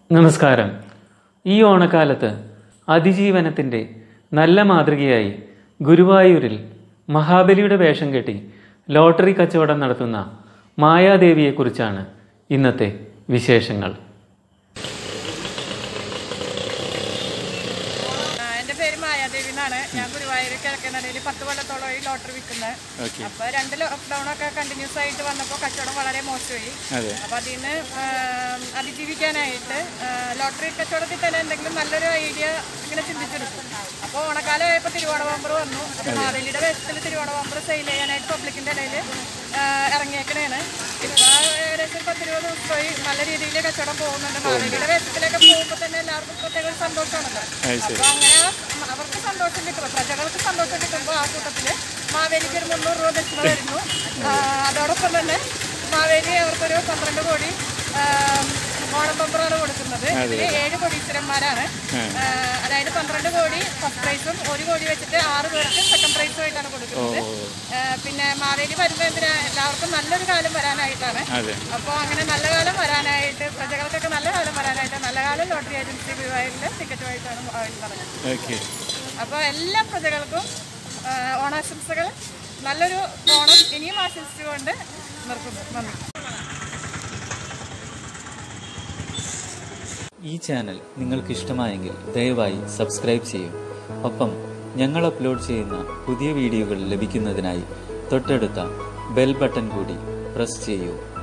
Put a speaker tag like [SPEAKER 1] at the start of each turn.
[SPEAKER 1] നമസ്കാരം ഈ ഓണക്കാലത്ത് അതിജീവനത്തിൻ്റെ നല്ല മാതൃകയായി ഗുരുവായൂരിൽ മഹാബലിയുടെ വേഷം കെട്ടി ലോട്ടറി കച്ചവടം നടത്തുന്ന മായാദേവിയെക്കുറിച്ചാണ് ഇന്നത്തെ വിശേഷങ്ങൾ
[SPEAKER 2] ആ, എന്റെ പേര് മായാദേവി എന്നാണ് ഞാൻ ഗുരുവായൂർ കിഴക്കനടയിൽ പത്ത് കൊല്ലത്തോളം ഈ ലോട്ടറി വിൽക്കുന്നത് അപ്പൊ രണ്ട് ലോക്ക്ഡൌൺ ഒക്കെ കണ്ടിന്യൂസ് ആയിട്ട് വന്നപ്പോൾ കച്ചവടം വളരെ മോശമായി അപ്പൊ അതിന് അതിജീവിക്കാനായിട്ട് ആ, ലോട്ടറി കച്ചവടത്തിൽ തന്നെ എന്തെങ്കിലും നല്ലൊരു ഐഡിയ ഇങ്ങനെ ചിന്തിച്ചെടുക്കും അപ്പോൾ ഓണക്കാലം ആയപ്പോൾ തിരുവോണ ബമ്പർ വന്നു അപ്പൊ മാവേലിയുടെ വേഷത്തിൽ തിരുവോണ ബമ്പർ സെയിൽ ചെയ്യാനായിട്ട് പബ്ലിക്കിന്റെ ഇടയിൽ ഇറങ്ങിയേക്കണേണ് ഇപ്പൊ ഏകദേശം പത്ത് ഇരുപത് ദിവസമായി നല്ല രീതിയിൽ കച്ചവടം പോകുന്നുണ്ട് മാവേലിയുടെ വേഷത്തിലൊക്കെ പോകുമ്പോൾ തന്നെ എല്ലാവർക്കും പ്രത്യേക ഒരു സന്തോഷമാണല്ലോ അപ്പൊ അങ്ങനെ ആ- അവർക്ക് സന്തോഷം കിട്ടും പ്രജകൾക്ക് സന്തോഷം കിട്ടുമ്പോൾ ആ കൂട്ടത്തില് മാവേലിക്ക് ഒരു മുന്നൂറ് രൂപ ദക്ഷിണ വരുന്നു ആ, അതോടൊപ്പം തന്നെ മാവേലി അവർക്കൊരു പന്ത്രണ്ട് കോടി ഓണം ബമ്പറാണ് കൊടുക്കുന്നത് ഇതില് ഏഴ് കോടീശ്വരന്മാരാണ് ആ, അതായത് പന്ത്രണ്ട് കോടി ഫസ്റ്റ് പ്രൈസും ഒരു കോടി വെച്ചിട്ട് ആറ് പേർക്ക് സെക്കൻഡ് പ്രൈസും ആയിട്ടാണ് കൊടുക്കുന്നത് ആ, പിന്നെ മാവേലി വരുമ്പോൾ എന്തിനാ എല്ലാവർക്കും നല്ലൊരു കാലം വരാനായിട്ടാണ് അപ്പോൾ അങ്ങനെ നല്ല കാലം വരാനായിട്ട് പ്രജകൾക്കൊക്കെ നല്ല കാലം വരാനായിട്ട് നല്ല കാലം ലോട്ടറി ഏജൻസി ഗുരുവായൂരിന്റെ ടിക്കറ്റുമായിട്ടാണ് മാവേലി പറഞ്ഞത് അപ്പോൾ എല്ലാ പ്രജകൾക്കും ആ, ഓണാശംസകൾ നല്ലൊരു ഓണം ഇനിയും ആശംസിച്ചുകൊണ്ട് നിർത്തുന്നു നന്ദി
[SPEAKER 3] ഈ ചാനൽ നിങ്ങൾക്ക് ഇഷ്ടമായെങ്കിൽ ദയവായി സബ്സ്ക്രൈബ് ചെയ്യൂ ഒപ്പം ഞങ്ങൾ അപ്ലോഡ് ചെയ്യുന്ന പുതിയ വീഡിയോകൾ ലഭിക്കുന്നതിനായി തൊട്ടടുത്ത ബെൽ ബട്ടൺ കൂടി പ്രസ് ചെയ്യൂ